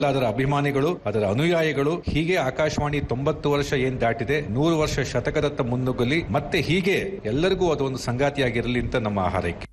ಅದರ ಅಭಿಮಾನಿಗಳು ಅದರ ಅನುಯಾಯಿಗಳು ಹೀಗೆ ಆಕಾಶವಾಣಿ ತೊಂಬತ್ತು ವರ್ಷ ಏನ್ ದಾಟಿದೆ ನೂರು ವರ್ಷ ಶತಕದತ್ತ ಮುನ್ನುಗ್ಗಲಿ ಮತ್ತೆ ಹೀಗೆ ಎಲ್ಲರಿಗೂ ಅದೊಂದು ಸಂಗಾತಿಯಾಗಿರಲಿ ಅಂತ ನಮ್ಮ ಹಾರೈಕೆ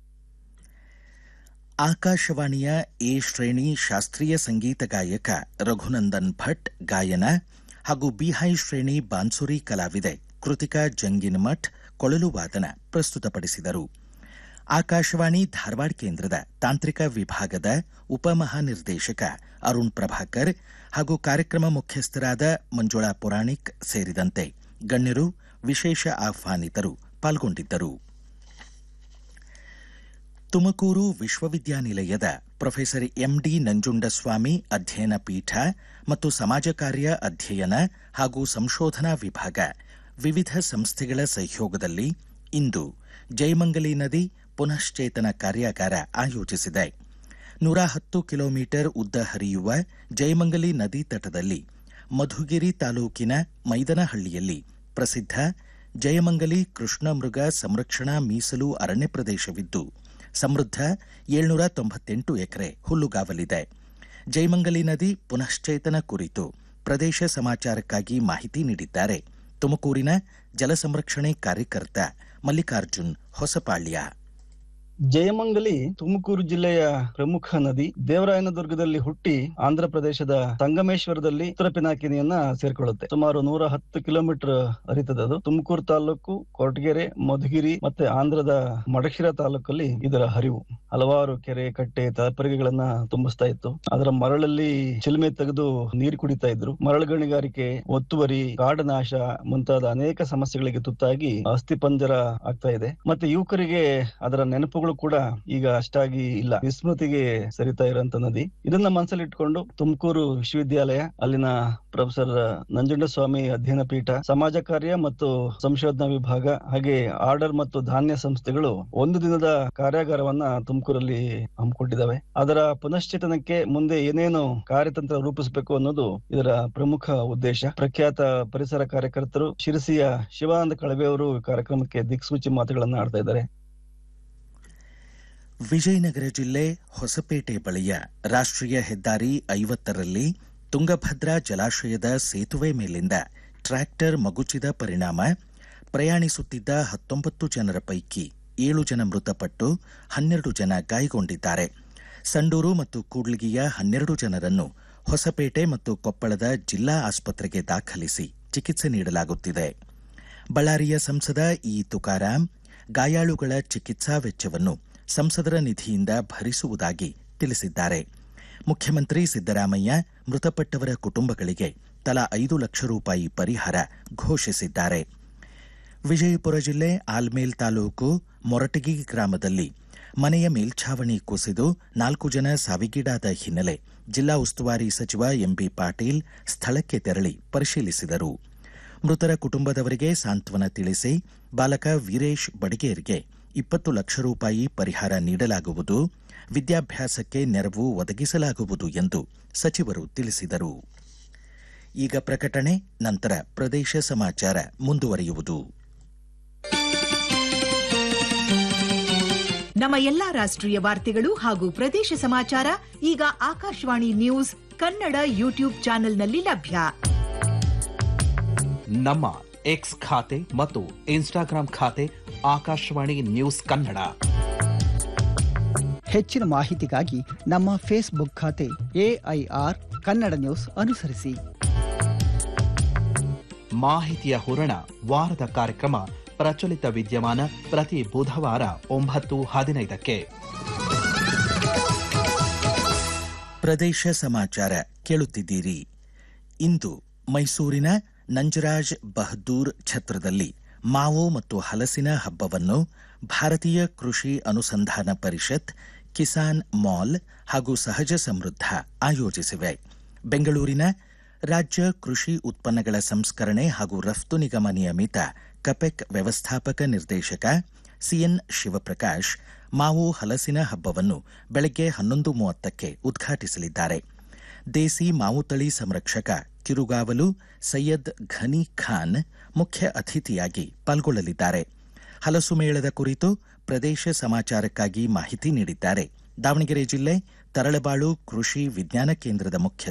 ಆಕಾಶವಾಣಿಯ ಎ ಶ್ರೇಣಿ ಶಾಸ್ತ್ರೀಯ ಸಂಗೀತ ಗಾಯಕ ರಘುನಂದನ್ ಭಟ್ ಗಾಯನ ಹಾಗೂ ಬಿಹೈ ಶ್ರೇಣಿ ಬಾನ್ಸುರಿ ಕಲಾವಿದೆ ಕೃತಿಕಾ ಜಂಗಿನಮಠ್ ಕೊಳಲು ವಾದನ ಪ್ರಸ್ತುತಪಡಿಸಿದರು ಆಕಾಶವಾಣಿ ಧಾರವಾಡ ಕೇಂದ್ರದ ತಾಂತ್ರಿಕ ವಿಭಾಗದ ಉಪಮಹಾನಿರ್ದೇಶಕ ಅರುಣ್ ಪ್ರಭಾಕರ್ ಹಾಗೂ ಕಾರ್ಯಕ್ರಮ ಮುಖ್ಯಸ್ಥರಾದ ಮಂಜುಳಾ ಪುರಾಣಿಕ್ ಸೇರಿದಂತೆ ಗಣ್ಯರು ವಿಶೇಷ ಆಹ್ವಾನಿತರು ಪಾಲ್ಗೊಂಡಿದ್ದರು ತುಮಕೂರು ವಿಶ್ವವಿದ್ಯಾನಿಲಯದ ಪ್ರೊಫೆಸರ್ ಎಂಡಿ ನಂಜುಂಡಸ್ವಾಮಿ ಅಧ್ಯಯನ ಪೀಠ ಮತ್ತು ಸಮಾಜ ಕಾರ್ಯ ಅಧ್ಯಯನ ಹಾಗೂ ಸಂಶೋಧನಾ ವಿಭಾಗ ವಿವಿಧ ಸಂಸ್ಥೆಗಳ ಸಹಯೋಗದಲ್ಲಿ ಇಂದು ಜಯಮಂಗಲಿ ನದಿ ಪುನಶ್ಚೇತನ ಕಾರ್ಯಾಗಾರ ಆಯೋಜಿಸಿದೆ ನೂರ ಹತ್ತು ಕಿಲೋಮೀಟರ್ ಉದ್ದ ಹರಿಯುವ ಜಯಮಂಗಲಿ ನದಿ ತಟದಲ್ಲಿ ಮಧುಗಿರಿ ತಾಲೂಕಿನ ಮೈದನಹಳ್ಳಿಯಲ್ಲಿ ಪ್ರಸಿದ್ಧ ಜಯಮಂಗಲಿ ಕೃಷ್ಣಮೃಗ ಸಂರಕ್ಷಣಾ ಮೀಸಲು ಅರಣ್ಯ ಪ್ರದೇಶವಿದ್ದು ಸಮೃದ್ಧ ಏಳ್ನೂರ ತೊಂಬತ್ತೆಂಟು ಎಕರೆ ಹುಲ್ಲುಗಾವಲಿದೆ ಜಯಮಂಗಲಿ ನದಿ ಪುನಶ್ಚೇತನ ಕುರಿತು ಪ್ರದೇಶ ಸಮಾಚಾರಕ್ಕಾಗಿ ಮಾಹಿತಿ ನೀಡಿದ್ದಾರೆ ತುಮಕೂರಿನ ಜಲಸಂರಕ್ಷಣೆ ಕಾರ್ಯಕರ್ತ ಮಲ್ಲಿಕಾರ್ಜುನ್ ಹೊಸಪಾಳ್ಯ ಜಯಮಂಗಲಿ ತುಮಕೂರು ಜಿಲ್ಲೆಯ ಪ್ರಮುಖ ನದಿ ದೇವರಾಯನದುರ್ಗದಲ್ಲಿ ಹುಟ್ಟಿ ಆಂಧ್ರ ಪ್ರದೇಶದ ಸಂಗಮೇಶ್ವರದಲ್ಲಿ ಉತ್ತರ ಪಿನಾಕಿನಿಯನ್ನ ಸೇರ್ಕೊಳ್ಳುತ್ತೆ ಸುಮಾರು ನೂರ ಹತ್ತು ಕಿಲೋಮೀಟರ್ ಹರಿತದದು ತುಮಕೂರು ತಾಲೂಕು ಕೊರಟಗೆರೆ ಮಧುಗಿರಿ ಮತ್ತೆ ಆಂಧ್ರದ ಮಡಶಿರ ತಾಲೂಕಲ್ಲಿ ಇದರ ಹರಿವು ಹಲವಾರು ಕೆರೆ ಕಟ್ಟೆ ತಲಪರಿಗೆಗಳನ್ನ ತುಂಬಿಸ್ತಾ ಇತ್ತು ಅದರ ಮರಳಲ್ಲಿ ಚಿಲುಮೆ ತೆಗೆದು ನೀರು ಕುಡಿತಾ ಇದ್ರು ಮರಳು ಗಣಿಗಾರಿಕೆ ಒತ್ತುವರಿ ಕಾಡನಾಶ ಮುಂತಾದ ಅನೇಕ ಸಮಸ್ಯೆಗಳಿಗೆ ತುತ್ತಾಗಿ ಅಸ್ಥಿಪಂಜರ ಆಗ್ತಾ ಇದೆ ಮತ್ತೆ ಯುವಕರಿಗೆ ಅದರ ನೆನಪುಗಳು ಕೂಡ ಈಗ ಅಷ್ಟಾಗಿ ಇಲ್ಲ ವಿಸ್ಮೃತಿಗೆ ಸರಿತಾ ಇರುವಂತ ನದಿ ಇದನ್ನ ಮನಸ್ಸಲ್ಲಿಟ್ಕೊಂಡು ತುಮಕೂರು ವಿಶ್ವವಿದ್ಯಾಲಯ ಅಲ್ಲಿನ ಪ್ರೊಫೆಸರ್ ನಂಜುಂಡಸ್ವಾಮಿ ಅಧ್ಯಯನ ಪೀಠ ಸಮಾಜ ಕಾರ್ಯ ಮತ್ತು ಸಂಶೋಧನಾ ವಿಭಾಗ ಹಾಗೆ ಆರ್ಡರ್ ಮತ್ತು ಧಾನ್ಯ ಸಂಸ್ಥೆಗಳು ಒಂದು ದಿನದ ಕಾರ್ಯಾಗಾರವನ್ನ ತುಮಕೂರಲ್ಲಿ ಹಮ್ಮಿಕೊಂಡಿದ್ದಾವೆ ಅದರ ಪುನಶ್ಚೇತನಕ್ಕೆ ಮುಂದೆ ಏನೇನು ಕಾರ್ಯತಂತ್ರ ರೂಪಿಸಬೇಕು ಅನ್ನೋದು ಇದರ ಪ್ರಮುಖ ಉದ್ದೇಶ ಪ್ರಖ್ಯಾತ ಪರಿಸರ ಕಾರ್ಯಕರ್ತರು ಶಿರಸಿಯ ಶಿವಾನಂದ ಕಳವೆ ಅವರು ಕಾರ್ಯಕ್ರಮಕ್ಕೆ ದಿಕ್ಸೂಚಿ ಮಾತುಗಳನ್ನ ಆಡ್ತಾ ಇದ್ದಾರೆ ವಿಜಯನಗರ ಜಿಲ್ಲೆ ಹೊಸಪೇಟೆ ಬಳಿಯ ರಾಷ್ಟ್ರೀಯ ಹೆದ್ದಾರಿ ಐವತ್ತರಲ್ಲಿ ತುಂಗಭದ್ರಾ ಜಲಾಶಯದ ಸೇತುವೆ ಮೇಲಿಂದ ಟ್ರ್ಯಾಕ್ಟರ್ ಮಗುಚಿದ ಪರಿಣಾಮ ಪ್ರಯಾಣಿಸುತ್ತಿದ್ದ ಹತ್ತೊಂಬತ್ತು ಜನರ ಪೈಕಿ ಏಳು ಜನ ಮೃತಪಟ್ಟು ಹನ್ನೆರಡು ಜನ ಗಾಯಗೊಂಡಿದ್ದಾರೆ ಸಂಡೂರು ಮತ್ತು ಕೂಡ್ಲಿಗಿಯ ಹನ್ನೆರಡು ಜನರನ್ನು ಹೊಸಪೇಟೆ ಮತ್ತು ಕೊಪ್ಪಳದ ಜಿಲ್ಲಾ ಆಸ್ಪತ್ರೆಗೆ ದಾಖಲಿಸಿ ಚಿಕಿತ್ಸೆ ನೀಡಲಾಗುತ್ತಿದೆ ಬಳ್ಳಾರಿಯ ಸಂಸದ ಇ ತುಕಾರಾಂ ಗಾಯಾಳುಗಳ ಚಿಕಿತ್ಸಾ ವೆಚ್ಚವನ್ನು ಸಂಸದರ ನಿಧಿಯಿಂದ ಭರಿಸುವುದಾಗಿ ತಿಳಿಸಿದ್ದಾರೆ ಮುಖ್ಯಮಂತ್ರಿ ಸಿದ್ದರಾಮಯ್ಯ ಮೃತಪಟ್ಟವರ ಕುಟುಂಬಗಳಿಗೆ ತಲಾ ಐದು ಲಕ್ಷ ರೂಪಾಯಿ ಪರಿಹಾರ ಘೋಷಿಸಿದ್ದಾರೆ ವಿಜಯಪುರ ಜಿಲ್ಲೆ ಆಲ್ಮೇಲ್ ತಾಲೂಕು ಮೊರಟಗಿ ಗ್ರಾಮದಲ್ಲಿ ಮನೆಯ ಮೇಲ್ಛಾವಣಿ ಕುಸಿದು ನಾಲ್ಕು ಜನ ಸಾವಿಗೀಡಾದ ಹಿನ್ನೆಲೆ ಜಿಲ್ಲಾ ಉಸ್ತುವಾರಿ ಸಚಿವ ಎಂಬಿ ಪಾಟೀಲ್ ಸ್ಥಳಕ್ಕೆ ತೆರಳಿ ಪರಿಶೀಲಿಸಿದರು ಮೃತರ ಕುಟುಂಬದವರಿಗೆ ಸಾಂತ್ವನ ತಿಳಿಸಿ ಬಾಲಕ ವೀರೇಶ್ ಬಡಿಗೇರ್ಗೆ ಇಪ್ಪತ್ತು ಲಕ್ಷ ರೂಪಾಯಿ ಪರಿಹಾರ ನೀಡಲಾಗುವುದು ವಿದ್ಯಾಭ್ಯಾಸಕ್ಕೆ ನೆರವು ಒದಗಿಸಲಾಗುವುದು ಎಂದು ಸಚಿವರು ತಿಳಿಸಿದರು ಈಗ ಪ್ರಕಟಣೆ ನಂತರ ಪ್ರದೇಶ ಸಮಾಚಾರ ಮುಂದುವರಿಯುವುದು ನಮ್ಮ ಎಲ್ಲಾ ರಾಷ್ಟ್ರೀಯ ವಾರ್ತೆಗಳು ಹಾಗೂ ಪ್ರದೇಶ ಸಮಾಚಾರ ಈಗ ಆಕಾಶವಾಣಿ ನ್ಯೂಸ್ ಕನ್ನಡ ಯೂಟ್ಯೂಬ್ ಚಾನೆಲ್ನಲ್ಲಿ ಲಭ್ಯ ನಮ್ಮ ಎಕ್ಸ್ ಖಾತೆ ಮತ್ತು ಇನ್ಸ್ಟಾಗ್ರಾಂ ಖಾತೆ ಆಕಾಶವಾಣಿ ನ್ಯೂಸ್ ಕನ್ನಡ ಹೆಚ್ಚಿನ ಮಾಹಿತಿಗಾಗಿ ನಮ್ಮ ಫೇಸ್ಬುಕ್ ಖಾತೆ ಎಐಆರ್ ಕನ್ನಡ ನ್ಯೂಸ್ ಅನುಸರಿಸಿ ಮಾಹಿತಿಯ ಹೂರಣ ವಾರದ ಕಾರ್ಯಕ್ರಮ ಪ್ರಚಲಿತ ವಿದ್ಯಮಾನ ಪ್ರತಿ ಬುಧವಾರ ಒಂಬತ್ತು ಹದಿನೈದಕ್ಕೆ ಪ್ರದೇಶ ಸಮಾಚಾರ ಕೇಳುತ್ತಿದ್ದೀರಿ ಇಂದು ಮೈಸೂರಿನ ನಂಜರಾಜ್ ಬಹದ್ದೂರ್ ಛತ್ರದಲ್ಲಿ ಮಾವು ಮತ್ತು ಹಲಸಿನ ಹಬ್ಬವನ್ನು ಭಾರತೀಯ ಕೃಷಿ ಅನುಸಂಧಾನ ಪರಿಷತ್ ಕಿಸಾನ್ ಮಾಲ್ ಹಾಗೂ ಸಹಜ ಸಮೃದ್ಧ ಆಯೋಜಿಸಿವೆ ಬೆಂಗಳೂರಿನ ರಾಜ್ಯ ಕೃಷಿ ಉತ್ಪನ್ನಗಳ ಸಂಸ್ಕರಣೆ ಹಾಗೂ ರಫ್ತು ನಿಗಮ ನಿಯಮಿತ ಕಪೆಕ್ ವ್ಯವಸ್ಥಾಪಕ ನಿರ್ದೇಶಕ ಸಿಎನ್ ಶಿವಪ್ರಕಾಶ್ ಮಾವು ಹಲಸಿನ ಹಬ್ಬವನ್ನು ಬೆಳಗ್ಗೆ ಹನ್ನೊಂದು ಮೂವತ್ತಕ್ಕೆ ಉದ್ಘಾಟಿಸಲಿದ್ದಾರೆ ದೇಸಿ ಮಾವು ತಳಿ ಸಂರಕ್ಷಕ ಕಿರುಗಾವಲು ಸೈಯದ್ ಘನಿ ಖಾನ್ ಮುಖ್ಯ ಅತಿಥಿಯಾಗಿ ಪಾಲ್ಗೊಳ್ಳಲಿದ್ದಾರೆ ಹಲಸು ಮೇಳದ ಕುರಿತು ಪ್ರದೇಶ ಸಮಾಚಾರಕ್ಕಾಗಿ ಮಾಹಿತಿ ನೀಡಿದ್ದಾರೆ ದಾವಣಗೆರೆ ಜಿಲ್ಲೆ ತರಳಬಾಳು ಕೃಷಿ ವಿಜ್ಞಾನ ಕೇಂದ್ರದ ಮುಖ್ಯ